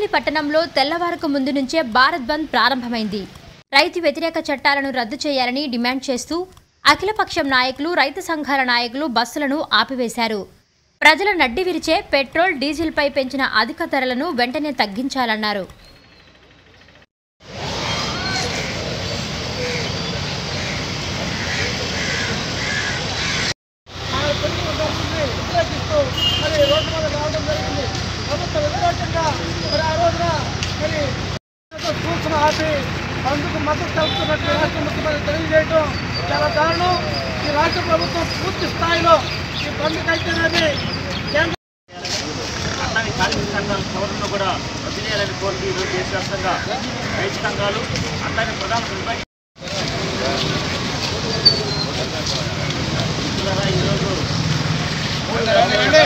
తెనాలి పట్టణంలో తెల్లవారకు ముందు నుంచే భారత్ బంద్ ప్రారంభమైంది రైతు వ్యతిరేక చట్టాలను రద్దు చేయాలని డిమాండ్ చేస్తూ అఖిలపక్షం నాయకులు రైతు సంఘాల నాయకులు బస్సులను ఆపివేశారు ప్రజల నడ్డి విరిచే పెట్రోల్ డీజిల్పై పెంచిన అధిక ధరలను వెంటనే తగ్గించాలన్నారు ఆయన పెరుగుతున్న ధరలని వ్యతిరేకిస్తూ మరి రోడ్డు మీద రావడం జరిగింది ప్రభుత్వ వ్యతిరేకంగా మరి ఆ రోజున మరి స్కూల్స్ను ఆపి అందుకు మద్దతు తెలుపుతున్నట్టు రాష్ట్ర ముఖ్యమంత్రి తెలియజేయడం చాలా దారుణం ఈ రాష్ట్ర ప్రభుత్వం పూర్తి స్థాయిలో ఈ బంద్కైతేనేది కేంద్ర అట్లాగే కార్మిక సంఘాల సవరణను కూడా రద్దు చేయాలని కోరుతూ ఈరోజు దేశవ్యాప్తంగా రైతు సంఘాలు అట్లాగే ప్రధాన ప్రతిపక్ష ద్వారా ఈరోజు మూడు రాష్ట్రాలని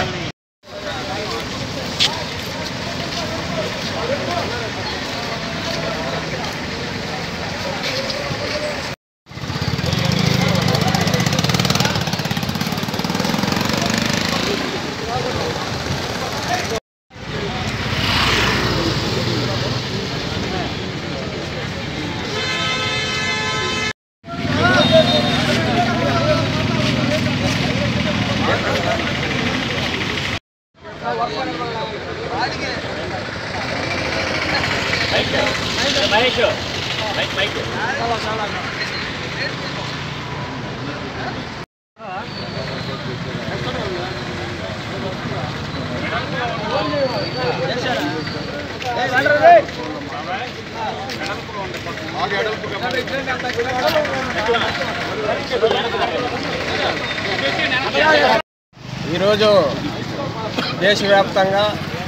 మహేష్ మైక్ మైక్ ఈరోజు దేశవ్యాప్తంగా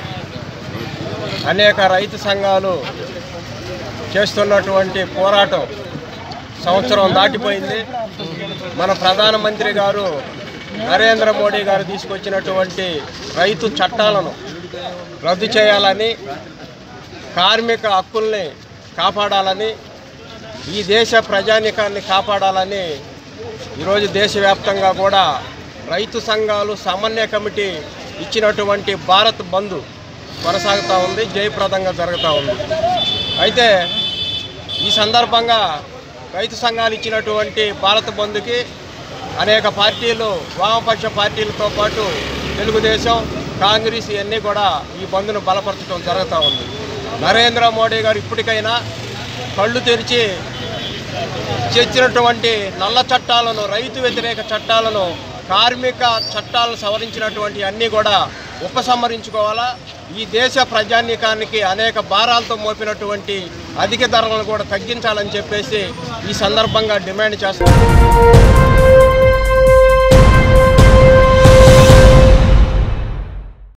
అనేక రైతు సంఘాలు చేస్తున్నటువంటి పోరాటం సంవత్సరం దాటిపోయింది మన ప్రధానమంత్రి గారు నరేంద్ర మోడీ గారు తీసుకొచ్చినటువంటి రైతు చట్టాలను రద్దు చేయాలని కార్మిక హక్కుల్ని కాపాడాలని ఈ దేశ ప్రజానికాన్ని కాపాడాలని ఈరోజు దేశవ్యాప్తంగా కూడా రైతు సంఘాలు సమన్వయ కమిటీ ఇచ్చినటువంటి భారత్ బంద్ కొనసాగుతూ ఉంది జయప్రదంగా జరుగుతూ ఉంది అయితే ఈ సందర్భంగా రైతు సంఘాలు ఇచ్చినటువంటి భారత్ బంద్కి అనేక పార్టీలు వామపక్ష పార్టీలతో పాటు తెలుగుదేశం కాంగ్రెస్ ఇవన్నీ కూడా ఈ బంద్ను బలపరచడం జరుగుతూ ఉంది నరేంద్ర మోడీ గారు ఇప్పటికైనా కళ్ళు తెరిచి తెచ్చినటువంటి నల్ల చట్టాలను రైతు వ్యతిరేక చట్టాలను కార్మిక చట్టాలను సవరించినటువంటి అన్నీ కూడా ఉపసంహరించుకోవాలా ఈ దేశ ప్రజానీకానికి అనేక భారాలతో మోపినటువంటి అధిక ధరలను కూడా తగ్గించాలని చెప్పేసి ఈ సందర్భంగా డిమాండ్ చేస్తున్నారు